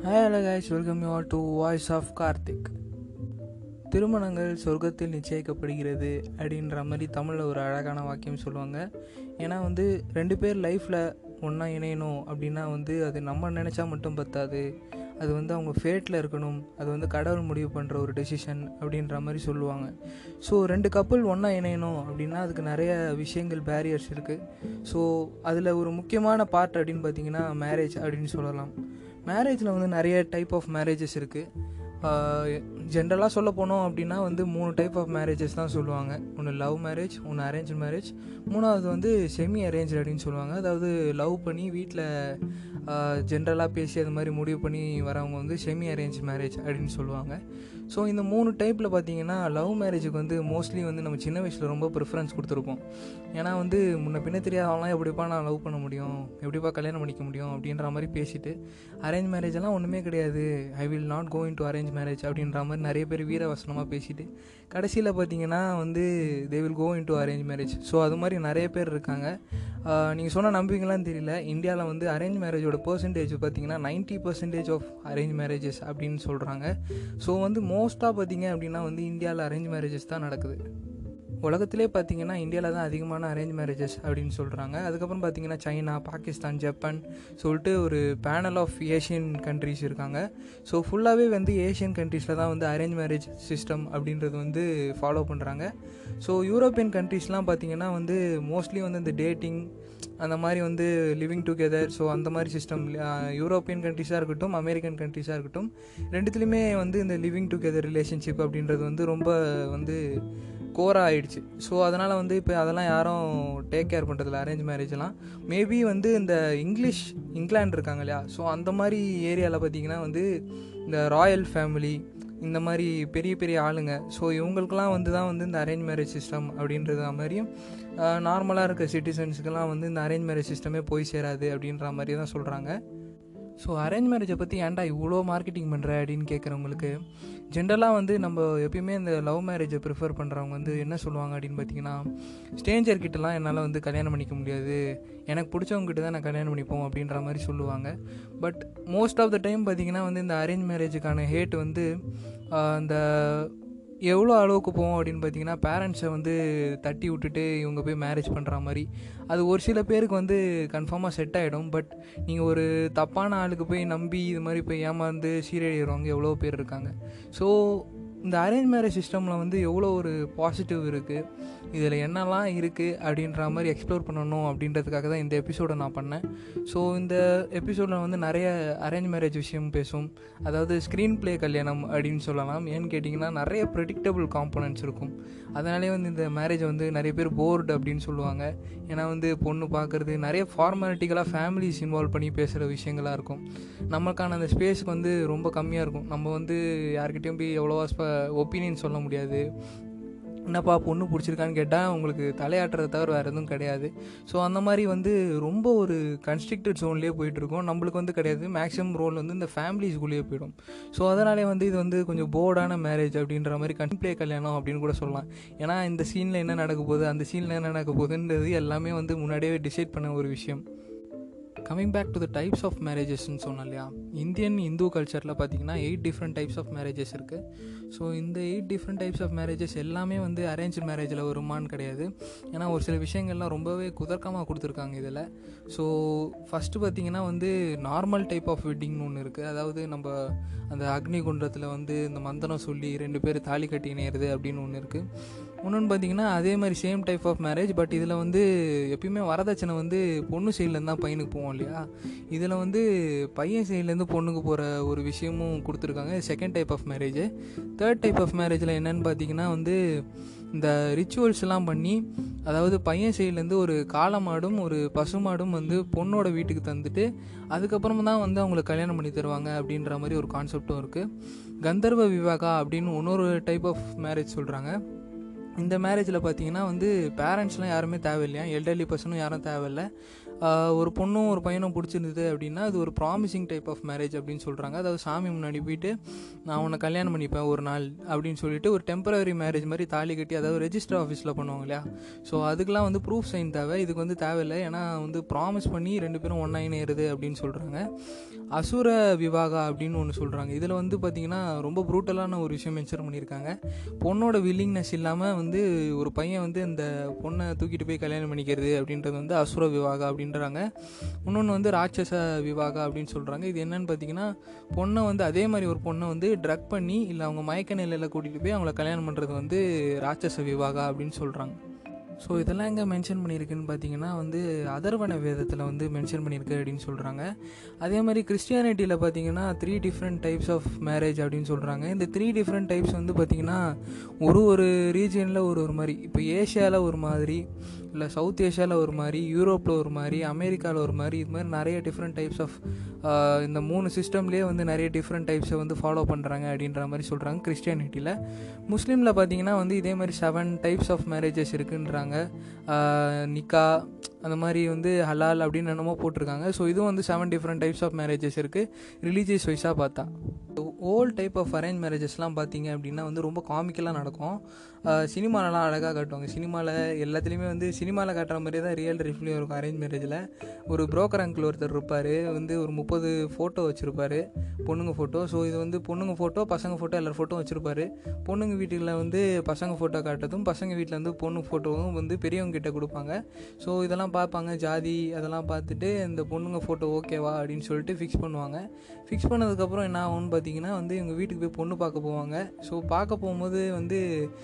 hi hello guys welcome you all to voice of Karthik திருமணங்கள் சொர்க்கத்தில் நிச்சயிக்கப்படுகிறது அப்படின்ற மாதிரி தமிழில் ஒரு அழகான வாக்கியம் சொல்லுவாங்க ஏன்னா வந்து ரெண்டு பேர் லைஃப்பில் ஒன்றா இணையணும் அப்படின்னா வந்து அது நம்ம நினச்சா மட்டும் பத்தாது அது வந்து அவங்க ஃபேட்டில் இருக்கணும் அது வந்து கடவுள் முடிவு பண்ணுற ஒரு டெசிஷன் அப்படின்ற மாதிரி சொல்லுவாங்க ஸோ ரெண்டு கப்புள் ஒன்றா இணையணும் அப்படின்னா அதுக்கு நிறைய விஷயங்கள் பேரியர்ஸ் இருக்குது ஸோ அதில் ஒரு முக்கியமான பார்ட் அப்படின்னு பார்த்தீங்கன்னா மேரேஜ் அப்படின்னு சொல்லலாம் மேரேஜில் வந்து நிறைய டைப் ஆஃப் மேரேஜஸ் இருக்குது ஜென்ரலாக சொல்ல போனோம் அப்படின்னா வந்து மூணு டைப் ஆஃப் மேரேஜஸ் தான் சொல்லுவாங்க ஒன்று லவ் மேரேஜ் ஒன்று அரேஞ்ச் மேரேஜ் மூணாவது வந்து செமி அரேஞ்ச் அப்படின்னு சொல்லுவாங்க அதாவது லவ் பண்ணி வீட்டில் ஜென்ரலாக பேசி அது மாதிரி முடிவு பண்ணி வரவங்க வந்து செமி அரேஞ்ச் மேரேஜ் அப்படின்னு சொல்லுவாங்க ஸோ இந்த மூணு டைப்பில் பார்த்தீங்கன்னா லவ் மேரேஜுக்கு வந்து மோஸ்ட்லி வந்து நம்ம சின்ன வயசில் ரொம்ப ப்ரிஃபரன்ஸ் கொடுத்துருப்போம் ஏன்னா வந்து முன்ன பின்ன தெரியாதவங்களாம் எப்படிப்பா நான் லவ் பண்ண முடியும் எப்படிப்பா கல்யாணம் பண்ணிக்க முடியும் அப்படின்ற மாதிரி பேசிட்டு அரேஞ்ச் மேரேஜெல்லாம் ஒன்றுமே கிடையாது I will not going to arrange marriage அப்படின்ற மாதிரி நிறைய பேர் வீரவசனமாக பேசிட்டு கடைசியில் பார்த்தீங்கன்னா வந்து they will go in to arrange marriage so அது மாதிரி நிறைய பேர் இருக்காங்க நீங்கள் சொன்ன நம்பிங்களான்னு தெரியல இந்தியாவில் வந்து அரேஞ்ச் மேரேஜோட பர்சன்டேஜ் பார்த்தீங்கன்னா ninety percentage of arrange marriages அப்படின்னு சொல்கிறாங்க ஸோ வந்து மோஸ்ட்டாக பார்த்தீங்க அப்படின்னா வந்து இந்தியாவில் அரேஞ்ச் மேரேஜஸ் தான் நடக்குது உலகத்திலே பார்த்தீங்கன்னா இந்தியாவில் தான் அதிகமான அரேஞ்ச் மேரேஜஸ் அப்படின்னு சொல்கிறாங்க அதுக்கப்புறம் பார்த்தீங்கன்னா சைனா பாகிஸ்தான் ஜப்பான் சொல்லிட்டு ஒரு பேனல் ஆஃப் ஏஷியன் கண்ட்ரிஸ் இருக்காங்க ஸோ ஃபுல்லாகவே வந்து ஏஷியன் கண்ட்ரீஸில் தான் வந்து அரேஞ்ச் மேரேஜ் சிஸ்டம் அப்படின்றது வந்து ஃபாலோ பண்ணுறாங்க ஸோ யூரோப்பியன் கண்ட்ரீஸ்லாம் பார்த்தீங்கன்னா வந்து மோஸ்ட்லி வந்து இந்த டேட்டிங் அந்த மாதிரி வந்து லிவிங் டுகெதர் ஸோ அந்த மாதிரி சிஸ்டம் யூரோப்பியன் கண்ட்ரிஸாக இருக்கட்டும் அமெரிக்கன் கண்ட்ரிஸாக இருக்கட்டும் ரெண்டுத்துலேயுமே வந்து இந்த லிவிங் டுகெதர் ரிலேஷன்ஷிப் அப்படின்றது வந்து ரொம்ப வந்து கோராக ஆயிடுச்சு ஸோ அதனால் வந்து இப்போ அதெல்லாம் யாரும் டேக் கேர் பண்ணுறதில்ல அரேஞ்ச் மேரேஜ்லாம் மேபி வந்து இந்த இங்கிலீஷ் இங்கிலாந்து இருக்காங்க இல்லையா ஸோ அந்த மாதிரி ஏரியாவில் பார்த்தீங்கன்னா வந்து இந்த ராயல் ஃபேமிலி இந்த மாதிரி பெரிய பெரிய ஆளுங்க ஸோ இவங்களுக்கெல்லாம் வந்து தான் வந்து இந்த அரேஞ்ச் மேரேஜ் சிஸ்டம் அப்படின்றது மாதிரியும் நார்மலாக இருக்க சிட்டிசன்ஸுக்கெல்லாம் வந்து இந்த அரேஞ்ச் மேரேஜ் சிஸ்டமே போய் சேராது அப்படின்ற மாதிரி தான் சொல்கிறாங்க ஸோ அரேஞ்ச் மேரேஜை பற்றி ஏன்டா இவ்வளோ மார்க்கெட்டிங் பண்ணுற அப்படின்னு கேட்குறவங்களுக்கு ஜென்ரலாக வந்து நம்ம எப்பயுமே இந்த லவ் மேரேஜை ப்ரிஃபர் பண்ணுறவங்க வந்து என்ன சொல்லுவாங்க அப்படின்னு பார்த்தீங்கன்னா ஸ்டேஞ்சர் கிட்டலாம் என்னால் வந்து கல்யாணம் பண்ணிக்க முடியாது எனக்கு பிடிச்சவங்ககிட்ட தான் நான் கல்யாணம் பண்ணிப்போம் அப்படின்ற மாதிரி சொல்லுவாங்க but most of the time பார்த்திங்கன்னா வந்து இந்த அரேஞ்ச் மேரேஜுக்கான ஹேட் வந்து இந்த எவ்வளோ அளவுக்கு போவோம் அப்படின்னு பார்த்தீங்கன்னா பேரண்ட்ஸை வந்து தட்டி விட்டுட்டு இவங்க போய் மேரேஜ் பண்ணுற மாதிரி அது ஒரு சில பேருக்கு வந்து கன்ஃபார்மாக செட் ஆகிடும் பட் நீங்கள் ஒரு தப்பான ஆளுக்கு போய் நம்பி இது மாதிரி போய் ஏமாந்து சீரழிகிறவங்க எவ்வளோ பேர் இருக்காங்க ஸோ இந்த அரேஞ்ச் மேரேஜ் சிஸ்டமில் வந்து எவ்வளோ ஒரு பாசிட்டிவ் இருக்குது இதில் என்னெல்லாம் இருக்குது அப்படின்ற மாதிரி எக்ஸ்ப்ளோர் பண்ணணும் அப்படின்றதுக்காக தான் இந்த எபிசோடை நான் பண்ணேன் ஸோ இந்த எபிசோடில் வந்து நிறைய அரேஞ்ச் மேரேஜ் விஷயம் பேசும் அதாவது ஸ்க்ரீன் ப்ளே கல்யாணம் அப்படின்னு சொல்லலாம் ஏன்னு கேட்டிங்கன்னா நிறைய ப்ரெடிக்டபிள் காம்போனன்ட்ஸ் இருக்கும் அதனாலே வந்து இந்த மேரேஜை வந்து நிறைய பேர் போர்டு அப்படின்னு சொல்லுவாங்க ஏன்னா வந்து பொண்ணு பார்க்குறது நிறைய ஃபார்மாலிட்டிகளாக ஃபேமிலிஸ் இன்வால்வ் பண்ணி பேசுகிற விஷயங்களாக இருக்கும் நமக்கான அந்த ஸ்பேஸுக்கு வந்து ரொம்ப கம்மியாக இருக்கும் நம்ம வந்து யார்கிட்டையும் போய் எவ்வளோவா ஒப்பீனியன் சொல்ல முடியாது என்னப்பா பொண்ணு பிடிச்சிருக்கான்னு கேட்டால் உங்களுக்கு தலையாட்டுறதை தவிர வேறு எதுவும் கிடையாது ஸோ அந்த மாதிரி வந்து ரொம்ப ஒரு கன்ஸ்ட்ரிக்டட் ஜோன்லேயே போயிட்டுருக்கோம் நம்மளுக்கு வந்து கிடையாது மேக்ஸிமம் ரோல் வந்து இந்த ஃபேமிலிஸ்குள்ளேயே போயிடும் ஸோ அதனாலே வந்து இது வந்து கொஞ்சம் போர்டான மேரேஜ் அப்படின்ற மாதிரி கன்ப்ளே கல்யாணம் அப்படின்னு கூட சொல்லலாம் ஏன்னா இந்த சீனில் என்ன நடக்க போகுது அந்த சீனில் என்ன நடக்க போகுதுன்றது எல்லாமே வந்து முன்னாடியே டிசைட் பண்ண ஒரு விஷயம் coming back to the types of மேரேஜஸ்ன்னு சொன்னோம் இல்லையா இந்தியன் இந்து கல்ச்சரில் பார்த்தீங்கன்னா eight different types of marriages இருக்குது ஸோ இந்த eight different types of marriages எல்லாமே வந்து அரேஞ்ச் மேரேஜில் வருமானு கிடையாது ஏன்னா ஒரு சில விஷயங்கள்லாம் ரொம்பவே குதர்க்கமாக கொடுத்துருக்காங்க இதில் ஸோ ஃபஸ்ட்டு பார்த்திங்கன்னா வந்து நார்மல் டைப் ஆஃப் வெட்டிங்னு ஒன்று இருக்குது அதாவது நம்ம அந்த அக்னி குண்டத்தில் வந்து இந்த மந்தனம் சொல்லி ரெண்டு பேர் தாலி கட்டி இணையிறது அப்படின்னு ஒன்று இருக்குது இன்னொன்று பார்த்தீங்கன்னா அதே மாதிரி same type of marriage but இதில் வந்து எப்பயுமே வரதட்சணை வந்து பொண்ணு சைட்லேருந்து தான் பையனுக்கு போவோம் இல்லையா இதில் வந்து பையன் சைட்லேருந்து பொண்ணுக்கு போகிற ஒரு விஷயமும் கொடுத்துருக்காங்க second type of marriage third type of மேரேஜில் என்னென்னு பார்த்தீங்கன்னா வந்து இந்த ரிச்சுவல்ஸ்லாம் பண்ணி அதாவது பையன் சைட்லேருந்து ஒரு காளமாடும் ஒரு பசுமாடும் வந்து பொண்ணோட வீட்டுக்கு தந்துட்டு அதுக்கப்புறமா தான் வந்து அவங்களுக்கு கல்யாணம் பண்ணி தருவாங்க அப்படின்ற மாதிரி ஒரு கான்செப்டும் இருக்குது கந்தர்வ விவாகா அப்படின்னு இன்னொரு டைப் ஆஃப் மேரேஜ் சொல்கிறாங்க இந்த மேரேஜில் பார்த்தீங்கன்னா வந்து பேரண்ட்ஸ்லாம் யாருமே தேவையில்லையா எல்டர்லி பர்சனும் யாரும் தேவையில்லை ஒரு பொண்ணும் ஒரு பையனும் பிடிச்சிருந்தது அப்படின்னா அது ஒரு ப்ராமிசிங் டைப் ஆஃப் மேரேஜ் அப்படின்னு சொல்கிறாங்க அதாவது சாமி முன்னாடி போயிட்டு நான் உன்னை கல்யாணம் பண்ணிப்பேன் ஒரு நாள் அப்படின்னு சொல்லிட்டு ஒரு டெம்பரரி மேரேஜ் மாதிரி தாலி கட்டி அதாவது ரெஜிஸ்டர் ஆஃபீஸில் பண்ணுவாங்க இல்லையா ஸோ அதுக்கெலாம் வந்து ப்ரூஃப் சைன் தேவை இதுக்கு வந்து தேவையில்லை ஏன்னா வந்து ப்ராமிஸ் பண்ணி ரெண்டு பேரும் ஒன்றா இணையிறது அப்படின்னு சொல்கிறாங்க அசுர விவாகா அப்படின்னு ஒன்று சொல்கிறாங்க இதில் வந்து பார்த்திங்கன்னா ரொம்ப ப்ரூட்டலான ஒரு விஷயம் மென்ஷன் பண்ணியிருக்காங்க பொண்ணோட வில்லிங்னஸ் இல்லாமல் வந்து ஒரு பையன் வந்து அந்த பொண்ணை தூக்கிட்டு போய் கல்யாணம் பண்ணிக்கிறது அப்படின்றது வந்து அசுர விவாகா அப்படின்றாங்க இன்னொன்று வந்து ராட்சச விவாகா அப்படின்னு சொல்கிறாங்க இது என்னன்னு பார்த்தீங்கன்னா பொண்ணை வந்து அதே மாதிரி ஒரு பொண்ணை வந்து ட்ரக் பண்ணி இல்லை அவங்க மயக்க நிலையில் கூட்டிகிட்டு போய் அவங்கள கல்யாணம் பண்ணுறது வந்து ராட்சச விவாகா அப்படின்னு சொல்கிறாங்க ஸோ இதெல்லாம் எங்கே மென்ஷன் பண்ணியிருக்குன்னு பார்த்தீங்கன்னா வந்து அதர்வன வேதத்தில் வந்து மென்ஷன் பண்ணியிருக்கு அப்படின்னு சொல்கிறாங்க அதே மாதிரி கிறிஸ்டியானிட்டியில் பார்த்தீங்கன்னா three different types of marriage அப்படின்னு சொல்கிறாங்க இந்த த்ரீ டிஃப்ரெண்ட் டைப்ஸ் வந்து பார்த்திங்கன்னா ஒரு ஒரு ரீஜியனில் ஒரு ஒரு மாதிரி இப்போ ஏஷியாவில் ஒரு மாதிரி இல்லை சவுத் ஏஷியாவில் ஒரு மாதிரி யூரோப்பில் ஒரு மாதிரி அமெரிக்காவில் ஒரு மாதிரி இது மாதிரி நிறைய டிஃப்ரெண்ட் டைப்ஸ் ஆஃப் இந்த மூணு சிஸ்டம்லேயே வந்து நிறைய டிஃப்ரெண்ட் டைப்ஸை வந்து ஃபாலோ பண்ணுறாங்க அப்படின்ற மாதிரி சொல்கிறாங்க கிறிஸ்டியானிட்டியில் முஸ்லீமில் பார்த்தீங்கன்னா வந்து இதே மாதிரி செவன் டைப்ஸ் ஆஃப் மேரேஜஸ் இருக்குன்றாங்க நிக்கா அந்த மாதிரி வந்து ஹலால் அப்படின்னு என்னமோ போட்டிருக்காங்க ஸோ இதுவும் வந்து seven different types of marriages இருக்குது ரிலீஜியஸ் வைஸாக பார்த்தா ஓல் டைப் ஆஃப் அரேஞ்ச் மேரேஜஸ்லாம் பார்த்தீங்க அப்படின்னா வந்து ரொம்ப காமிக்கலாக நடக்கும் சினிமாலலாம் அழகாக காட்டுவாங்க சினிமாவில் எல்லாத்துலேயுமே வந்து சினிமாவில் காட்டுற மாதிரியே தான் ரியல் லைஃப்லேயும் இருக்கும் அரேஞ்ச் மேரேஜில் ஒரு புரோக்கர் அங்கிள் ஒருத்தர் இருப்பார் வந்து ஒரு முப்பது ஃபோட்டோ வச்சுருப்பார் பொண்ணுங்க ஃபோட்டோ ஸோ இது வந்து பொண்ணுங்க ஃபோட்டோ பசங்க ஃபோட்டோ எல்லார் ஃபோட்டோ வச்சுருப்பாரு பொண்ணுங்க வீட்டில் வந்து பசங்க ஃபோட்டோ காட்டுறதும் பசங்க வீட்டில் வந்து பொண்ணு ஃபோட்டோவும் வந்து பெரியவங்க கிட்ட கொடுப்பாங்க ஸோ இதெல்லாம் பார்ப்பாங்க ஜாதி அதெல்லாம் பார்த்துட்டு இந்த பொண்ணுங்க ஃபோட்டோ ஓகேவா அப்படின்னு சொல்லிட்டு ஃபிக்ஸ் பண்ணுவாங்க ஃபிக்ஸ் பண்ணதுக்கப்புறம் என்ன ஆகும்னு பார்த்தீங்கன்னா வந்து எங்கள் வீட்டுக்கு போய் பொண்ணு பார்க்க போவாங்க ஸோ பார்க்க போகும்போது வந்து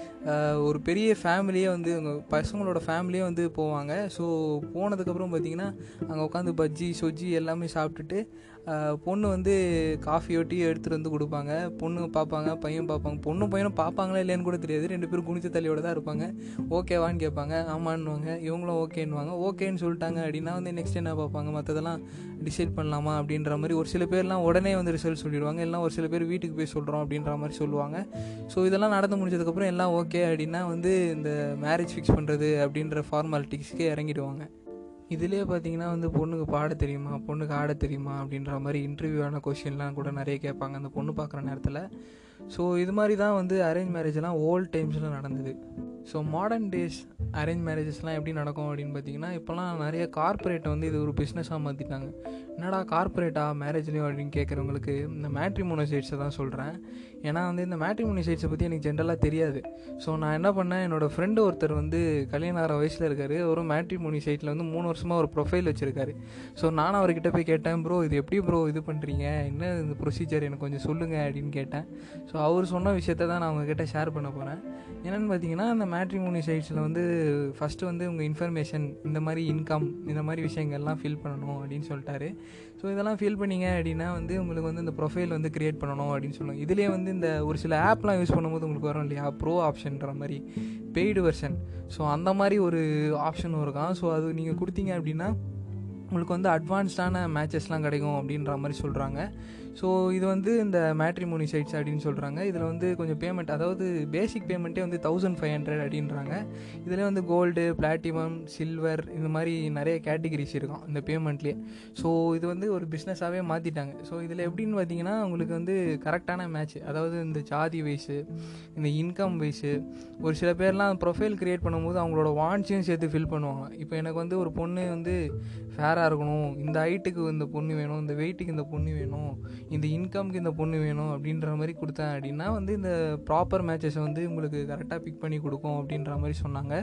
ஒரு பெரிய ஃபேமிலியே வந்து எங்கள் பசங்களோட ஃபேமிலியே வந்து போவாங்க ஸோ போனதுக்கப்புறம் பார்த்தீங்கன்னா அங்கே உட்காந்து பஜ்ஜி சொஜ்ஜி எல்லாமே சாப்பிட்டுட்டு பொண்ணு வந்து காஃபியோ டீ எடுத்துகிட்டு வந்து கொடுப்பாங்க பொண்ணு பார்ப்பாங்க பையன் பார்ப்பாங்க பொண்ணும் பையனும் பார்ப்பாங்களா இல்லையான்னு கூட தெரியாது ரெண்டு பேரும் குனிச்ச தலையோட தான் இருப்பாங்க ஓகேவான்னு கேட்பாங்க ஆமான்னுவாங்க இவங்களும் ஓகேன்னுவாங்க ஓகேன்னு சொல்லிட்டாங்க அப்படின்னா வந்து நெக்ஸ்ட் என்ன பார்ப்பாங்க மற்றதெல்லாம் டிசைட் பண்ணலாமா அப்படின்ற மாதிரி ஒரு சில பேர்லாம் உடனே வந்து ரிசல்ட் சொல்லிடுவாங்க எல்லாம் ஒரு சில பேர் வீட்டுக்கு போய் சொல்கிறோம் அப்படின்ற மாதிரி சொல்லுவாங்க ஸோ இதெல்லாம் நடந்து முடிஞ்சதுக்கப்புறம் எல்லாம் ஓகே அப்படின்னா வந்து இந்த மேரேஜ் ஃபிக்ஸ் பண்ணுறது அப்படின்ற ஃபார்மாலிட்டிஸ்க்கே இறங்கிடுவாங்க இதிலே பார்த்தீங்கன்னா வந்து பொண்ணுக்கு பாட தெரியுமா பொண்ணுக்கு ஆட தெரியுமா அப்படின்ற மாதிரி இன்டர்வியூவான கொஷின்லாம் கூட நிறைய கேட்பாங்க அந்த பொண்ணு பார்க்குற நேரத்தில் ஸோ இது மாதிரி தான் வந்து அரேஞ்ச் மேரேஜ்லாம் ஓல்ட் டைம்ஸில் நடந்தது ஸோ மாடர்ன் டேஸ் அரேஞ்ச் மேரேஜஸ்லாம் எப்படி நடக்கும் அப்படின்னு பார்த்தீங்கன்னா இப்போலாம் நிறைய கார்ப்பரேட்டை வந்து இது ஒரு பிஸ்னஸாக மாற்றிட்டாங்க என்னடா கார்ப்பரேட்டா மேரேஜ்லேயும் அப்படின்னு கேட்குறவங்களுக்கு இந்த மேட்ரிமோனோ சைட்ஸை தான் சொல்கிறேன் ஏன்னா வந்து இந்த மேட்ரிமோனி சைட்ஸை பற்றி எனக்கு ஜென்ரலாக தெரியாது ஸோ நான் என்ன பண்ணேன் என்னோடய ஃப்ரெண்டு ஒருத்தர் வந்து கல்யாணம் ஆகிற வயசில் இருக்கார் ஒரு மேட்ரிமோனி சைட்டில் வந்து மூணு வருஷமாக ஒரு ப்ரொஃபைல் வச்சுருக்காரு ஸோ நானும் அவர்கிட்ட போய் கேட்டேன் ப்ரோ இது எப்படி ப்ரோ இது பண்ணுறீங்க என்ன இந்த ப்ரொசீஜர் எனக்கு கொஞ்சம் சொல்லுங்கள் அப்படின்னு கேட்டேன் ஸோ அவர் சொன்ன விஷயத்த தான் நான் உங்ககிட்ட ஷேர் பண்ண போகிறேன் என்னென்னு பார்த்தீங்கன்னா அந்த மேட்ரிமோனி சைட்ஸில் வந்து ஃபஸ்ட்டு வந்து உங்கள் இன்ஃபர்மேஷன் இந்த மாதிரி இன்கம் இந்த மாதிரி விஷயங்கள்லாம் ஃபில் பண்ணணும் அப்படின்னு சொல்லிட்டாரு ஸோ இதெல்லாம் ஃபில் பண்ணிங்க அப்படின்னா வந்து உங்களுக்கு வந்து இந்த ப்ரொஃபைல் வந்து க்ரியேட் பண்ணணும் அப்படின்னு சொல்லுவாங்க இதுலேயே வந்து இந்த ஒரு சில ஆப்லாம் யூஸ் பண்ணும்போது உங்களுக்கு வரும் இல்லையா ப்ரோ ஆப்ஷன்ற மாதிரி பெய்டு வெர்ஷன் ஸோ அந்த மாதிரி ஒரு ஆப்ஷனும் இருக்கான் ஸோ அது நீங்கள் கொடுத்தீங்க அப்படின்னா உங்களுக்கு வந்து அட்வான்ஸ்டான மேட்சஸ்லாம் கிடைக்கும் அப்படின்ற மாதிரி சொல்கிறாங்க ஸோ இது வந்து இந்த மேட்ரிமோனி சைட்ஸ் அப்படின்னு சொல்கிறாங்க இதில் வந்து கொஞ்சம் பேமெண்ட் அதாவது பேசிக் பேமெண்ட்டே வந்து தௌசண்ட் ஃபைவ் ஹண்ட்ரட் அப்படின்றாங்க இதில் வந்து கோல்டு பிளாட்டினம் சில்வர் இந்த மாதிரி நிறைய கேட்டகிரிஸ் இருக்கும் இந்த பேமெண்ட்லேயே ஸோ இது வந்து ஒரு பிஸ்னஸாகவே மாற்றிட்டாங்க ஸோ இதில் எப்படின்னு பார்த்தீங்கன்னா உங்களுக்கு வந்து கரெக்டான மேட்ச் அதாவது இந்த ஜாதி வைஸு இந்த இன்கம் வைஸு ஒரு சில பேர்லாம் ப்ரொஃபைல் க்ரியேட் பண்ணும்போது அவங்களோட வான்ஸையும் சேர்த்து ஃபில் பண்ணுவாங்க இப்போ எனக்கு வந்து ஒரு பொண்ணு வந்து ஃபேராக இருக்கணும் இந்த ஹைட்டுக்கு இந்த பொண்ணு வேணும் இந்த வெயிட்டுக்கு இந்த பொண்ணு வேணும் இந்த இன்கம்க்கு இந்த பொண்ணு வேணும் அப்படின்ற மாதிரி கொடுத்தேன் அப்படின்னா வந்து இந்த ப்ராப்பர் மேட்சஸை வந்து உங்களுக்கு கரெக்டாக பிக் பண்ணி கொடுக்கும் அப்படின்ற மாதிரி சொன்னாங்க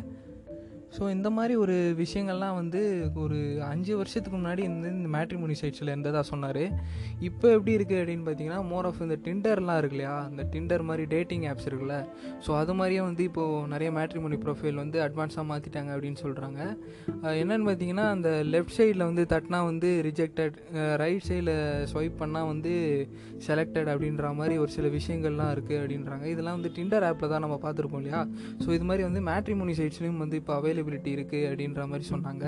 ஸோ இந்த மாதிரி ஒரு விஷயங்கள்லாம் வந்து ஒரு அஞ்சு வருஷத்துக்கு முன்னாடி இந்த இந்த மேட்ரிமோனி சைட்ஸில் இருந்ததாக சொன்னார் இப்போ எப்படி இருக்குது அப்படின்னு பார்த்தீங்கன்னா மோர் ஆஃப் இந்த டிண்டர்லாம் இருக்கு இல்லையா இந்த டிண்டர் மாதிரி டேட்டிங் ஆப்ஸ் இருக்குல்ல ஸோ அது மாதிரியே வந்து இப்போது நிறைய மேட்ரிமோனி ப்ரொஃபைல் வந்து அட்வான்ஸாக மாற்றிட்டாங்க அப்படின்னு சொல்கிறாங்க என்னென்னு பார்த்தீங்கன்னா அந்த லெஃப்ட் சைடில் வந்து தட்டினா வந்து ரிஜெக்டட் ரைட் சைடில் ஸ்வைப் பண்ணால் வந்து செலக்டட் அப்படின்ற மாதிரி ஒரு சில விஷயங்கள்லாம் இருக்குது அப்படின்றாங்க இதெல்லாம் வந்து டிண்டர் ஆப்பில் தான் நம்ம பார்த்துருப்போம் இல்லையா ஸோ இது மாதிரி வந்து மேட்ரிமோனி சைட்ஸ்லேயும் வந்து இப்போ அவைலபிலிட்டி இருக்குது அப்படின்ற மாதிரி சொன்னாங்க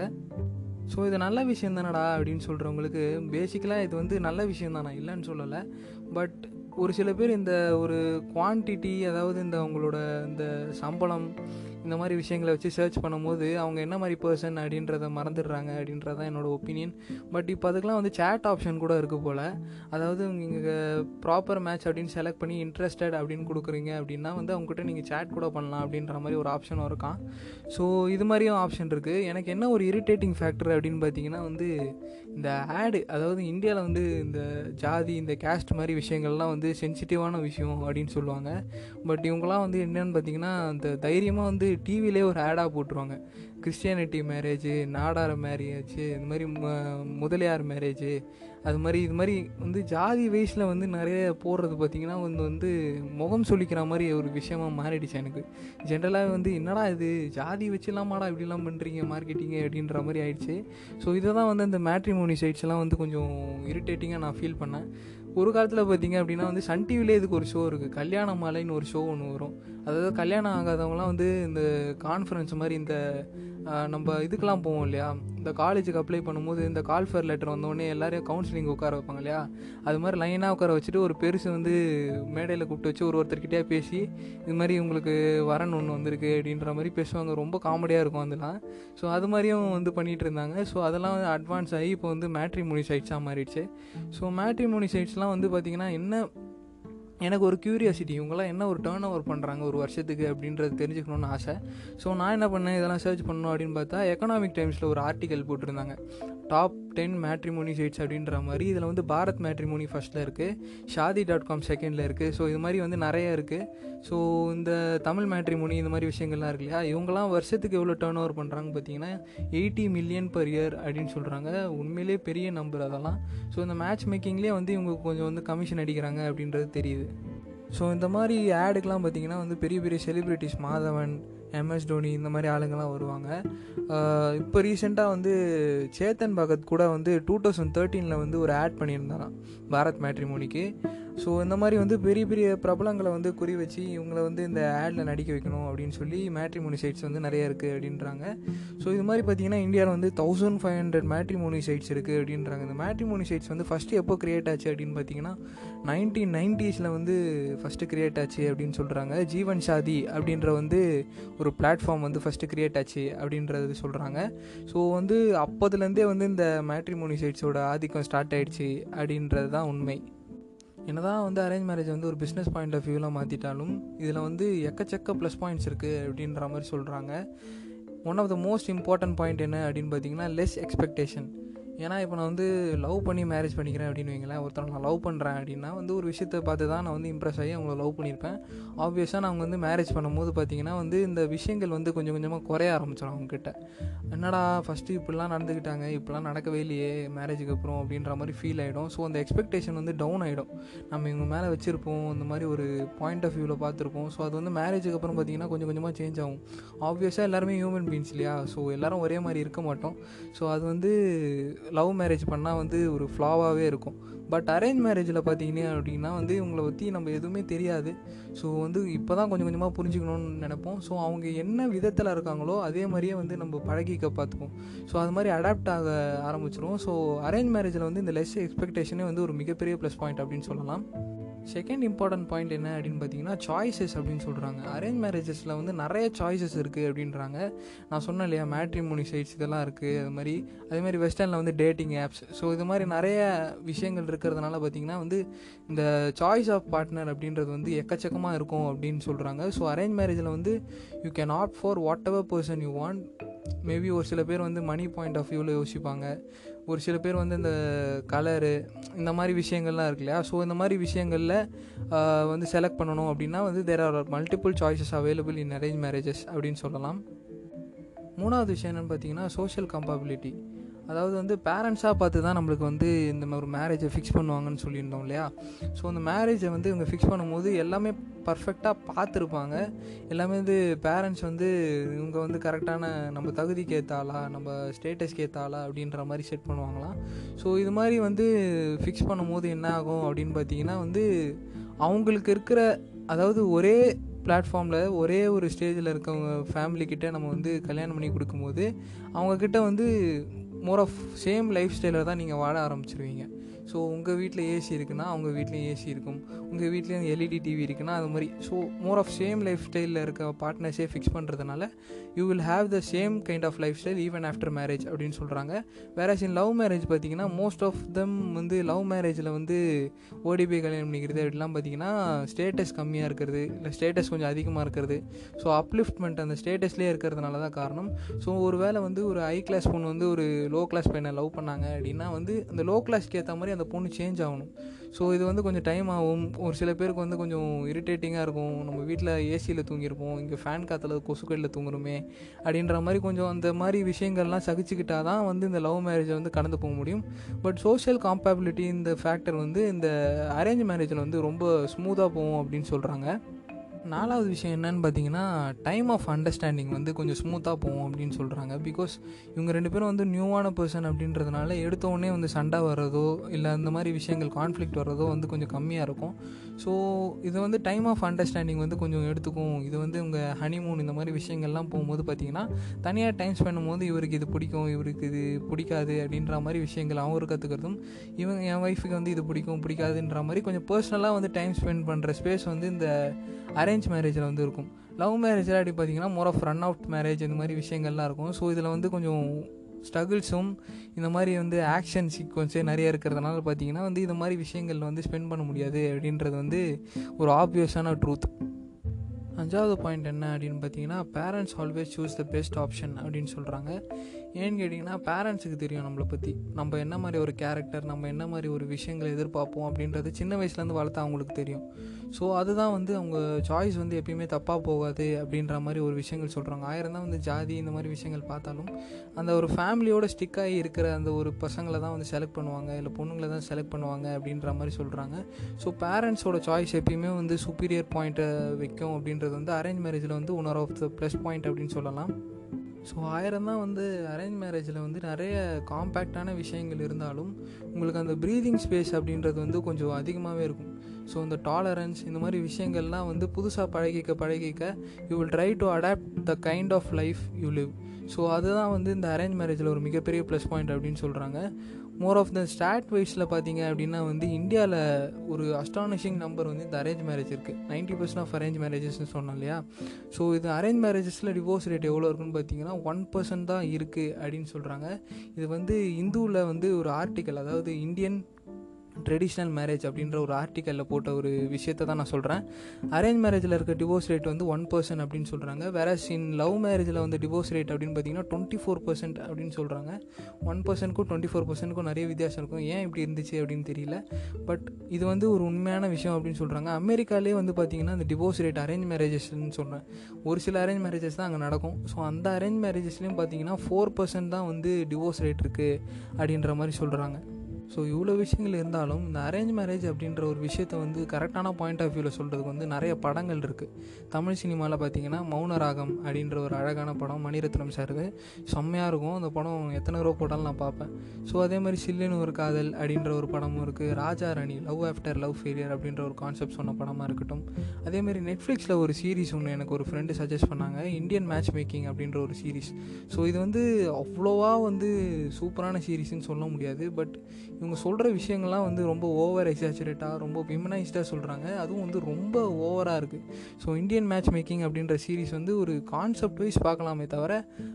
ஸோ இது நல்ல விஷயம் தானடா அப்படின்னு சொல்கிறவங்களுக்கு பேசிக்கலாக இது வந்து நல்ல விஷயம் தானே இல்லைன்னு சொல்லலை பட் ஒரு சில பேர் இந்த ஒரு குவான்டிட்டி அதாவது இந்த அவங்களோட இந்த சம்பளம் இந்த மாதிரி விஷயங்களை வச்சு சர்ச் பண்ணும்போது அவங்க என்ன மாதிரி பர்சன் அப்படின்றத மறந்துடுறாங்க அப்படின்றது தான் என்னோடய ஒப்பீனியன் பட் இப்போ அதுக்கெலாம் வந்து சேட் ஆப்ஷன் கூட இருக்குது போல் அதாவது நீங்கள் ப்ராப்பர் மேட்ச் அப்படின்னு செலக்ட் பண்ணி இன்ட்ரெஸ்டட் அப்படின்னு கொடுக்குறீங்க அப்படின்னா வந்து அவங்ககிட்ட நீங்கள் சேட் கூட பண்ணலாம் அப்படின்ற மாதிரி ஒரு ஆப்ஷனும் இருக்கான் ஸோ இது மாதிரியும் ஆப்ஷன் இருக்குது எனக்கு என்ன ஒரு இரிட்டேட்டிங் ஃபேக்டர் அப்படின்னு பார்த்தீங்கன்னா வந்து இந்த ஆடு அதாவது இந்தியாவில் வந்து இந்த ஜாதி இந்த கேஸ்ட் மாதிரி விஷயங்கள்லாம் வந்து சென்சிட்டிவான விஷயம் அப்படின்னு சொல்லுவாங்க பட் இவங்களாம் வந்து என்னென்னு பார்த்தீங்கன்னா அந்த தைரியமாக வந்து டிவிலே ஒரு ஆடாக போட்டுருவாங்க கிறிஸ்டியானிட்டி மேரேஜு நாடார மேரேஜ் இந்த மாதிரி முதலியார் மேரேஜு அது மாதிரி இது மாதிரி வந்து ஜாதி வயசில் வந்து நிறைய போடுறது பார்த்திங்கன்னா வந்து வந்து முகம் சொல்லிக்கிற மாதிரி ஒரு விஷயமா மாறிடுச்சு எனக்கு ஜென்ரலாக வந்து என்னடா இது ஜாதி வச்சுலாமாடா இப்படிலாம் பண்ணுறீங்க மார்க்கெட்டிங்கு அப்படின்ற மாதிரி ஆயிடுச்சு ஸோ இதை தான் வந்து அந்த மேட்ரிமோனி சைட்ஸ்லாம் வந்து கொஞ்சம் இரிட்டேட்டிங்காக நான் ஃபீல் பண்ணேன் ஒரு காலத்தில் பார்த்தீங்க அப்படின்னா வந்து சன் டிவிலே இதுக்கு ஒரு ஷோ இருக்குது கல்யாண மாலைன்னு ஒரு ஷோ ஒன்று வரும் அதாவது கல்யாணம் ஆகாதவங்களாம் வந்து இந்த கான்ஃபரன்ஸ் மாதிரி இந்த நம்ம இதுக்கெலாம் போவோம் இல்லையா இந்த காலேஜுக்கு அப்ளை பண்ணும்போது இந்த கால்ஃபர் லெட்டர் வந்தோடனே எல்லாரையும் கவுன்சிலிங் உட்கார வைப்பாங்க இல்லையா அது மாதிரி லைனாக உட்கார வச்சுட்டு ஒரு பெருசு வந்து மேடையில் கூப்பிட்டு வச்சு ஒரு ஒருத்தர்கிட்டே பேசி இது மாதிரி உங்களுக்கு வரன் ஒன்று வந்திருக்கு அப்படின்ற மாதிரி பேசுவாங்க ரொம்ப காமெடியாக இருக்கும் அதெல்லாம் ஸோ அது மாதிரியும் வந்து பண்ணிகிட்டு இருந்தாங்க ஸோ அதெல்லாம் வந்து அட்வான்ஸ் ஆகி இப்போ வந்து மேட்ரிமோனி சைட்ஸாக மாறிடுச்சு ஸோ மேட்ரிமோனி சைட்ஸ்லாம் வந்து பார்த்திங்கன்னா என்ன எனக்கு ஒரு க்யூரியாசிட்டி இவங்களாம் என்ன ஒரு டேர்ன் ஓவர் பண்ணுறாங்க ஒரு வருஷத்துக்கு அப்படின்றது தெரிஞ்சுக்கணுன்னு ஆசை ஸோ நான் என்ன பண்ணேன் இதெல்லாம் சர்ச் பண்ணணும் அப்படின்னு பார்த்தா எக்கனாமிக் டைம்ஸில் ஒரு ஆர்டிக்கல் போட்டிருந்தாங்க டாப் டென் மேட்ரிமோனி சைட்ஸ் அப்படின்ற மாதிரி இதில் வந்து பாரத் மேட்ரிமோனி ஃபஸ்ட்டில் இருக்குது ஷாதி டாட் காம் செகண்டில் இருக்குது ஸோ இது மாதிரி வந்து நிறைய இருக்குது ஸோ இந்த தமிழ் மேட்ரிமோனி இந்த மாதிரி விஷயங்கள்லாம் இருக்கு இல்லையா இவங்கெல்லாம் வருஷத்துக்கு எவ்வளோ டேர்ன் ஓவர் பண்ணுறாங்க பார்த்தீங்கன்னா எயிட்டி மில்லியன் பர் இயர் அப்படின்னு சொல்கிறாங்க உண்மையிலே பெரிய நம்பர் அதெல்லாம் ஸோ இந்த மேட்ச் மேக்கிங்லேயே வந்து இவங்க கொஞ்சம் வந்து கமிஷன் அடிக்கிறாங்க அப்படின்றது தெரியுது ஸோ இந்த மாதிரி ஆடுக்கெலாம் பார்த்திங்கன்னா வந்து பெரிய பெரிய செலிப்ரிட்டிஸ் மாதவன் எம்எஸ் தோனி இந்த மாதிரி ஆளுங்கள்லாம் வருவாங்க இப்போ ரீசெண்டாக வந்து சேத்தன் பகத் கூட வந்து டூ தௌசண்ட் தேர்ட்டீனில் வந்து ஒரு ஆட் பண்ணியிருந்தாராம் பாரத் மேட்ரிமோனிக்கு ஸோ இந்த மாதிரி வந்து பெரிய பெரிய பிரபலங்களை வந்து குறி வச்சு இவங்களை வந்து இந்த ஆடில் நடிக்க வைக்கணும் அப்படின்னு சொல்லி மேட்ரிமோனி சைட்ஸ் வந்து நிறைய இருக்குது அப்படின்றாங்க ஸோ இது மாதிரி பார்த்தீங்கன்னா இந்தியாவில் வந்து thousand five hundred matrimony sites இருக்குது அப்படின்றாங்க இந்த மேட்ரிமோனி சைட்ஸ் வந்து ஃபஸ்ட்டு எப்போ க்ரியேட் ஆச்சு அப்படின்னு பார்த்தீங்கன்னா நைன்டீன் நைன்டிஸில் வந்து ஃபஸ்ட்டு க்ரியேட் ஆச்சு அப்படின்னு சொல்கிறாங்க ஜீவன் ஷாதி அப்படின்ற வந்து ஒரு பிளாட்ஃபார்ம் வந்து ஃபஸ்ட்டு க்ரியேட் ஆச்சு அப்படின்றது சொல்கிறாங்க ஸோ வந்து அப்போதுலேருந்தே வந்து இந்த மேட்ரிமோனி சைட்ஸோட ஆதிக்கம் ஸ்டார்ட் ஆகிடுச்சு அப்படின்றது தான் உண்மை என்னதான் வந்து அரேஞ்ச் மேரேஜ் வந்து ஒரு பிஸ்னஸ் பாயிண்ட் ஆஃப் வியூவில் மாற்றிட்டாலும் இதில் வந்து எக்கச்சக்க ப்ளஸ் பாயிண்ட்ஸ் இருக்குது அப்படின்ற மாதிரி சொல்கிறாங்க one of the most important point என்ன அப்படின்னு பார்த்தீங்கன்னா லெஸ் எக்ஸ்பெக்டேஷன் ஏன்னா இப்போ நான் வந்து லவ் பண்ணி மேரேஜ் பண்ணிக்கிறேன் அப்படின்னு வைங்களேன் ஒருத்தர் நான் லவ் பண்ணுறேன் அப்படின்னா வந்து ஒரு விஷயத்தை பார்த்து தான் நான் வந்து இம்ப்ரெஸ் ஆகி அவங்கள லவ் பண்ணியிருப்பேன் ஆப்வியஸாக நான் வந்து மேரேஜ் பண்ணும்போது பார்த்தீங்கன்னா வந்து இந்த விஷயங்கள் வந்து கொஞ்சம் கொஞ்சமாக குறைய ஆரம்பிச்சிடும் அவங்கக்கிட்ட என்னடா ஃபஸ்ட்டு இப்படிலாம் நடந்துக்கிட்டாங்க இப்படிலாம் நடக்கவே இல்லையே மேரேஜுக்கு அப்புறம் அப்படின்ற மாதிரி ஃபீல் ஆகிடும் ஸோ அந்த எக்ஸ்பெக்டேஷன் வந்து டவுன் ஆகிடும் நம்ம இவங்க மேலே வச்சுருப்போம் இந்த மாதிரி ஒரு பாயிண்ட் ஆஃப் வியூவில் பார்த்துருப்போம் ஸோ அது வந்து மேரேஜுக்கு அப்புறம் பார்த்தீங்கன்னா கொஞ்சம் கொஞ்சமாக சேஞ்ச் ஆகும் ஆப்வியஸாக எல்லாருமே ஹியூமன் பீன்ஸ் இல்லையா ஸோ எல்லோரும் ஒரே மாதிரி இருக்க மாட்டோம் ஸோ அது வந்து லவ் மேரேஜ் பண்ணால் வந்து ஒரு ஃப்ளாவாகவே இருக்கும் பட் அரேஞ்ச் மேரேஜில் பார்த்தீங்கன்னா அப்படின்னா வந்து இவங்களை பற்றி நம்ம எதுவுமே தெரியாது ஸோ வந்து இப்போ தான் கொஞ்சம் கொஞ்சமாக புரிஞ்சுக்கணும்னு நினைப்போம் ஸோ அவங்க என்ன விதத்தில் இருக்காங்களோ அதே மாதிரியே வந்து நம்ம பழகிக்க பார்த்துப்போம் ஸோ அது மாதிரி அடாப்ட் ஆக ஆரம்பிச்சிரும் ஸோ அரேஞ்ச் மேரேஜில் வந்து இந்த லெஸ் எக்ஸ்பெக்டேஷனே வந்து ஒரு மிகப்பெரிய ப்ளஸ் பாயிண்ட் அப்படின்னு சொல்லலாம் செகண்ட் இம்பார்ட்டன்ட் பாயிண்ட் என்ன அப்படின்னு பார்த்தீங்கன்னா சாய்ஸஸ் அப்படின்னு சொல்கிறாங்க அரேஞ்ச் மேரேஜஸில் வந்து நிறைய சாய்ஸஸ் இருக்குது அப்படின்றாங்க நான் சொன்னேன் இல்லையா மேட்ரிமோனி சைட்ஸ் இதெல்லாம் இருக்குது அது மாதிரி அதே மாதிரி வெஸ்டர்னில் வந்து டேட்டிங் ஆப்ஸ் ஸோ இது மாதிரி நிறைய விஷயங்கள் இருக்கிறதுனால பார்த்தீங்கன்னா வந்து இந்த சாய்ஸ் ஆஃப் பார்ட்னர் அப்படின்றது வந்து எக்கச்சக்கமாக இருக்கும் அப்படின்னு சொல்கிறாங்க ஸோ அரேஞ்ச் மேரேஜில் வந்து you can opt for whatever person you want maybe ஒரு சில பேர் வந்து மணி பாயிண்ட் ஆஃப் வியூவில் யோசிப்பாங்க ஒரு சில பேர் வந்து இந்த கலரு இந்த மாதிரி விஷயங்கள்லாம் இருக்கு இல்லையா ஸோ இந்த மாதிரி விஷயங்களில் வந்து செலக்ட் பண்ணணும் அப்படின்னா வந்து there are multiple choices available in arrange marriages அப்படின்னு சொல்லலாம் மூணாவது விஷயம் என்னென்னு பார்த்தீங்கன்னா சோஷியல் கம்பாபிலிட்டி அதாவது வந்து பேரண்ட்ஸாக பார்த்து தான் நம்மளுக்கு வந்து இந்த மாதிரி ஒரு மேரேஜை ஃபிக்ஸ் பண்ணுவாங்கன்னு சொல்லியிருந்தோம் இல்லையா ஸோ அந்த மேரேஜை வந்து இவங்க ஃபிக்ஸ் பண்ணும்போது எல்லாமே பர்ஃபெக்டாக பார்த்துருப்பாங்க எல்லாமே வந்து பேரண்ட்ஸ் வந்து இவங்க வந்து கரெக்டான நம்ம தகுதிக்கு ஏற்றாளா நம்ம ஸ்டேட்டஸ்க்கு ஏற்றாளா அப்படின்ற மாதிரி செட் பண்ணுவாங்களாம் ஸோ இது மாதிரி வந்து ஃபிக்ஸ் பண்ணும்போது என்ன ஆகும் அப்படின்னு பார்த்தீங்கன்னா வந்து அவங்களுக்கு இருக்கிற அதாவது ஒரே பிளாட்ஃபார்மில் ஒரே ஒரு ஸ்டேஜில் இருக்கவங்க ஃபேமிலிக்கிட்ட நம்ம வந்து கல்யாணம் பண்ணி கொடுக்கும்போது அவங்கக்கிட்ட வந்து மோர் ஆஃப் சேம் லைஃப் ஸ்டைலில் தான் நீங்கள் வாழ ஆரம்பிச்சிருவீங்க ஸோ உங்கள் வீட்டில் ஏசி இருக்குன்னா அவங்க வீட்லேயும் ஏசி இருக்கும் உங்கள் வீட்லேயும் எல்இடி டிவி இருக்குன்னா அது மாதிரி so more of same life ஸ்டைலில் இருக்க பார்ட்னர்ஸே ஃபிக்ஸ் பண்ணுறதுனால you will have the same kind of life style even after marriage அப்படின்னு சொல்கிறாங்க வேற இன் லவ் மேரேஜ் பார்த்தீங்கன்னா மோஸ்ட் ஆஃப் தெம் வந்து லவ் மேரேஜில் வந்து ஓடி போய் கல்யாணம் பண்ணிக்கிறது அப்படிலாம் பார்த்தீங்கன்னா ஸ்டேட்டஸ் கம்மியாக இருக்கிறது இல்லை ஸ்டேட்டஸ் கொஞ்சம் அதிகமாக இருக்கிறது ஸோ அப்லிஃப்ட்மெண்ட் அந்த ஸ்டேட்டஸ்லேயே இருக்கிறதுனால தான் காரணம் ஸோ ஒரு வேளை வந்து ஒரு ஹை கிளாஸ் பொண்ணு வந்து ஒரு லோ கிளாஸ் பையனை லவ் பண்ணாங்க அப்படின்னா வந்து அந்த லோ கிளாஸ்க்கு ஏற்ற மாதிரி அந்த பொண்ணு சேஞ்ச் ஆகணும் ஸோ இது வந்து கொஞ்சம் டைம் ஆகும் ஒரு சில பேருக்கு வந்து கொஞ்சம் இரிட்டேட்டிங்காக இருக்கும் நம்ம வீட்டில் ஏசியில் தூங்கியிருப்போம் இங்கே ஃபேன் காற்றுல கொசுக்கடியில் தூங்குறோமே அப்படின்ற மாதிரி கொஞ்சம் அந்த மாதிரி விஷயங்கள்லாம் சகிச்சுக்கிட்டா தான் வந்து இந்த லவ் மேரேஜை வந்து கடந்து போக முடியும் பட் சோஷியல் காம்பேபிலிட்டி இந்த ஃபேக்டர் வந்து இந்த அரேஞ்ச் மேரேஜில் வந்து ரொம்ப ஸ்மூத்தாக போகும் அப்படின்னு சொல்கிறாங்க நாலாவது விஷயம் என்னன்னு பார்த்தீங்கன்னா டைம் ஆஃப் அண்டர்ஸ்டாண்டிங் வந்து கொஞ்சம் ஸ்மூத்தாக போகும் அப்படின்னு சொல்கிறாங்க பிகாஸ் இவங்க ரெண்டு பேரும் வந்து நியூவான பர்சன் அப்படின்றதுனால எடுத்த உடனே வந்து சண்டை வர்றதோ இல்லை அந்த மாதிரி விஷயங்கள் கான்ஃப்ளிக்ட் வர்றதோ வந்து கொஞ்சம் கம்மியாக இருக்கும் ஸோ இது வந்து டைம் ஆஃப் அண்டர்ஸ்டாண்டிங் வந்து கொஞ்சம் எடுத்துக்கும் இது வந்து உங்கள் ஹனிமூன் இந்த மாதிரி விஷயங்கள்லாம் போகும்போது பார்த்தீங்கன்னா தனியாக டைம் ஸ்பெண்ட் போது இவருக்கு இது பிடிக்கும் இவருக்கு இது பிடிக்காது அப்படின்ற மாதிரி விஷயங்கள் அவங்க கற்றுக்கிறதும் இவங்க என் ஒய்ஃபுக்கு வந்து இது பிடிக்கும் பிடிக்காதுன்ற மாதிரி கொஞ்சம் பர்சனலாக வந்து டைம் ஸ்பெண்ட் பண்ணுற ஸ்பேஸ் வந்து இந்த அரேஞ்ச் மேரேஜில் வந்து இருக்கும் லவ் மேரேஜில் அப்படி பார்த்தீங்கன்னா more of run out marriage இந்த மாதிரி விஷயங்கள்லாம் இருக்கும் ஸோ இதில் வந்து கொஞ்சம் ஸ்ட்ரகிள்ஸும் இந்த மாதிரி வந்து ஆக்ஷன் சீக்வன்ஸே நிறைய இருக்கிறதுனால பார்த்தீங்கன்னா வந்து இந்த மாதிரி விஷயங்கள் வந்து ஸ்பெண்ட் பண்ண முடியாது அப்படின்றது வந்து ஒரு ஆப்வியஸான ட்ரூத் அஞ்சாவது பாயிண்ட் என்ன அப்படின்னு பார்த்தீங்கன்னா parents always choose the best option அப்படின்னு சொல்கிறாங்க ஏன்னு கேட்டிங்கன்னா பேரண்ட்ஸுக்கு தெரியும் நம்மளை பற்றி நம்ம என்ன மாதிரி ஒரு கேரக்டர் நம்ம என்ன மாதிரி ஒரு விஷயங்களை எதிர்பார்ப்போம் அப்படின்றது சின்ன வயசுலேருந்து வளர்த்தா அவங்களுக்கு தெரியும் ஸோ அதுதான் வந்து அவங்க சாய்ஸ் வந்து எப்பயுமே தப்பாக போகாது அப்படின்ற மாதிரி ஒரு விஷயங்கள் சொல்கிறாங்க ஆயிரம் தான் வந்து ஜாதி இந்த மாதிரி விஷயங்கள் பார்த்தாலும் அந்த ஒரு ஃபேமிலியோட ஸ்டிக் ஆகி இருக்கிற அந்த ஒரு பசங்களை தான் வந்து செலக்ட் பண்ணுவாங்க இல்லை பொண்ணுங்களை தான் செலக்ட் பண்ணுவாங்க அப்படின்ற மாதிரி சொல்கிறாங்க ஸோ பேரண்ட்ஸோட சாய்ஸ் எப்பயுமே வந்து சுப்பீரியர் பாயிண்ட்டை வைக்கும் அப்படின்றது வந்து அரேஞ்ச் மேரேஜில் வந்து one of the plus point அப்படின்னு சொல்லலாம் ஸோ ஆயிரம் தான் வந்து அரேஞ்ச் மேரேஜில் வந்து நிறைய காம்பேக்டான விஷயங்கள் இருந்தாலும் உங்களுக்கு அந்த ப்ரீதிங் ஸ்பேஸ் அப்படின்றது வந்து கொஞ்சம் அதிகமாகவே இருக்கும் ஸோ இந்த டாலரன்ஸ் இந்த மாதிரி விஷயங்கள்லாம் வந்து புதுசாக பழகிக்க பழகிக்க you will try to adapt the kind of life you live so அதுதான் வந்து இந்த அரேஞ்ச் மேரேஜில் ஒரு மிகப்பெரிய ப்ளஸ் பாயிண்ட் அப்படின்னு சொல்கிறாங்க மோர் ஆஃப் த ஸ்டாட் வைஸில் பார்த்தீங்க அப்படின்னா வந்து இந்தியாவில் ஒரு அஸ்டானிஷிங் நம்பர் வந்து இந்த அரேஞ்ச் மேரேஜ் இருக்குது நைன்ட்டி பர்சன்ட் ஆஃப் அரேஞ்ச் மேரேஜஸ்னு சொன்னோம் இல்லையா ஸோ இது அரேஞ்ச் மேரேஜஸில் டிவோர்ஸ் ரேட் எவ்வளோ இருக்குன்னு பார்த்தீங்கன்னா ஒன் பர்சன்ட் தான் இருக்குது அப்படின்னு சொல்கிறாங்க இது வந்து இந்துவில் வந்து ஒரு ஆர்டிக்கல் அதாவது இந்தியன் ட்ரெடிஷ்னல் மேரேஜ் அப்படின்ற ஒரு ஆர்டிக்கலில் போட்ட ஒரு விஷயத்தை தான் நான் சொல்கிறேன் அரேஞ்ச் மேரேஜில் இருக்க டிவோர்ஸ் ரேட் வந்து ஒன் பர்சன்ட் அப்படின்னு சொல்கிறாங்க வேற இன் லவ் மேரேஜில் வந்து டிவோர்ஸ் ரேட் அப்படின்னு பார்த்தீங்கன்னா டுவெண்ட்டி ஃபோர் பர்சன்ட் அப்படின்னு சொல்கிறாங்க ஒன் பர்சன்ட்க்கும் டுவெண்ட்டி ஃபோர் பர்சன்ட்க்கும் நிறைய வித்தியாசம் இருக்கும் ஏன் இப்படி இருந்துச்சு அப்படின்னு தெரியல பட் இது வந்து ஒரு உண்மையான விஷயம் அப்படின்னு சொல்கிறாங்க அமெரிக்காலே வந்து பார்த்தீங்கன்னா அந்த டிவோர்ஸ் ரேட் அரேஞ்ச் மேரேஜஸ்ன்னு சொன்னேன் ஒரு சில அரேஞ்ச் மேரேஜஸ் தான் அங்கே நடக்கும் ஸோ அந்த அரேஞ்ச் மேரேஜஸ்லேயும் பார்த்தீங்கன்னா ஃபோர் பர்சன்ட் தான் வந்து டிவோர்ஸ் ரேட் இருக்குது அப்படின்ற மாதிரி சொல்கிறாங்க ஸோ இவ்வளோ விஷயங்கள் இருந்தாலும் இந்த அரேஞ்ச் மேரேஜ் அப்படின்ற ஒரு விஷயத்த வந்து கரெக்டான பாயிண்ட் ஆஃப் வியூவில் சொல்கிறதுக்கு வந்து நிறைய படங்கள் இருக்குது தமிழ் சினிமாவில் பார்த்தீங்கன்னா மௌனராகம் அப்படின்ற ஒரு அழகான படம் மணிரத்னம் சார் செம்மையாக இருக்கும் அந்த படம் எத்தனை ரூபா போட்டாலும் நான் பார்ப்பேன் ஸோ அதே மாதிரி சில்லுன்னு ஒரு காதல் அப்படின்ற ஒரு படமும் இருக்குது Raja Rani love after love failure அப்படின்ற ஒரு கான்செப்ட் சொன்ன படமாக இருக்கட்டும் அதே மாதிரி நெட்ஃப்ளிக்ஸில் ஒரு சீரிஸ் ஒன்று எனக்கு ஒரு ஃப்ரெண்டு சஜஸ்ட் பண்ணாங்க இந்தியன் மேட்ச் மேக்கிங் அப்படின்ற ஒரு சீரிஸ் ஸோ இது வந்து அவ்வளோவா வந்து சூப்பரான சீரீஸ்ன்னு சொல்ல முடியாது பட் இவங்க சொல்கிற விஷயங்கள்லாம் வந்து ரொம்ப ஓவர் எக்ஸாச்சுரேட்டாக ரொம்ப விமனைஸ்டாக சொல்கிறாங்க அதுவும் வந்து ரொம்ப ஓவராக இருக்குது ஸோ இந்தியன் மேட்ச் மேக்கிங் அப்படின்ற சீரீஸ் வந்து ஒரு கான்செப்ட் வைஸ் பார்க்கலாமே தவிர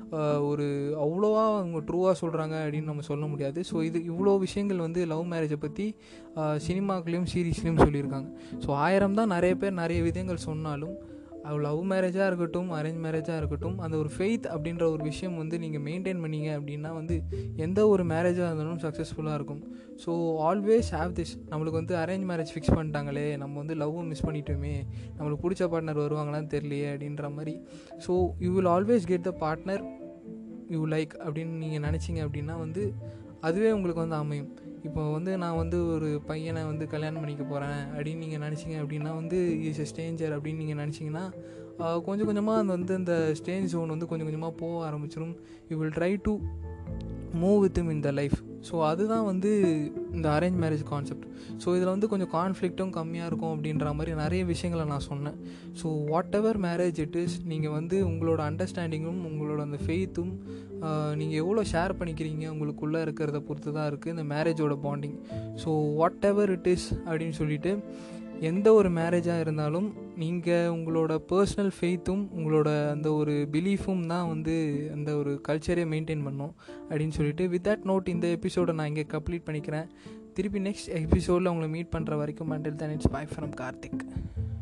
ஒரு அவ்வளோவா அவங்க ட்ரூவாக சொல்கிறாங்க அப்படின்னு நம்ம சொல்ல முடியாது ஸோ இது இவ்வளோ விஷயங்கள் வந்து லவ் மேரேஜை பற்றி சினிமாக்களையும் சீரீஸ்லேயும் சொல்லியிருக்காங்க ஸோ ஆயிரம் தான் நிறைய பேர் நிறைய விதங்கள் சொன்னாலும் லவ் மேரேஜாக இருக்கட்டும் அரேஞ்ச் மேரேஜாக இருக்கட்டும் அந்த ஒரு ஃபெய்த் அப்படின்ற ஒரு விஷயம் வந்து நீங்கள் மெயின்டைன் பண்ணீங்க அப்படின்னா வந்து எந்த ஒரு மேரேஜாக இருந்தாலும் சக்ஸஸ்ஃபுல்லாக இருக்கும் ஸோ ஆல்வேஸ் ஹாவ் திஸ் நம்மளுக்கு வந்து அரேஞ்ச் மேரேஜ் ஃபிக்ஸ் பண்ணிட்டாங்களே நம்ம வந்து லவ்வும் மிஸ் பண்ணிட்டோமே நம்மளுக்கு பிடிச்ச பார்ட்னர் வருவாங்களான்னு தெரியலையே அப்படின்ற மாதிரி so you will always get the partner you like அப்படின்னு நீங்கள் நினச்சிங்க அப்படின்னா வந்து அதுவே உங்களுக்கு வந்து அமையும் இப்போ வந்து நான் வந்து ஒரு பையனை வந்து கல்யாணம் பண்ணிக்க போகிறேன் அப்படின்னு நீங்கள் நினச்சிங்க அப்படின்னா வந்து இஸ் எ ஸ்டேஞ்சர் அப்படின்னு நீங்கள் நினச்சிங்கன்னா கொஞ்சம் கொஞ்சமாக அந்த வந்து அந்த ஸ்டேஞ்ச் ஜோன் வந்து கொஞ்சம் கொஞ்சமாக போக ஆரம்பிச்சிடும் you will try to move with him in the life so அதுதான் வந்து இந்த அரேஞ்ச் மேரேஜ் கான்செப்ட் ஸோ இதில் வந்து கொஞ்சம் கான்ஃப்ளிக்ட்டும் கம்மியாக இருக்கும் அப்படின்ற மாதிரி நிறைய விஷயங்களை நான் சொன்னேன் so whatever marriage it is நீங்கள் வந்து உங்களோட அண்டர்ஸ்டாண்டிங்கும் உங்களோட அந்த ஃபெய்த்தும் நீங்கள் எவ்வளோ ஷேர் பண்ணிக்கிறீங்க உங்களுக்குள்ளே இருக்கிறத பொறுத்து தான் இருக்குது இந்த மேரேஜோட bonding so whatever it is அப்படின்னு சொல்லிட்டு எந்த ஒரு மேரேஜாக இருந்தாலும் நீங்கள் உங்களோட பர்சனல் ஃபெய்த்தும் உங்களோட அந்த ஒரு பிலீஃபும் தான் வந்து அந்த ஒரு கல்ச்சரே மெயின்டைன் பண்ணும் அப்படின்னு சொல்லிட்டு வித் தட் நோட் இந்த எபிசோடை நான் இங்கே கம்ப்ளீட் பண்ணிக்கிறேன் திருப்பி நெக்ஸ்ட் எபிசோடில் உங்களை மீட் பண்ணுற வரைக்கும் மண்டில் தான் இட்ஸ் பை ஃப்ரம் கார்த்திக்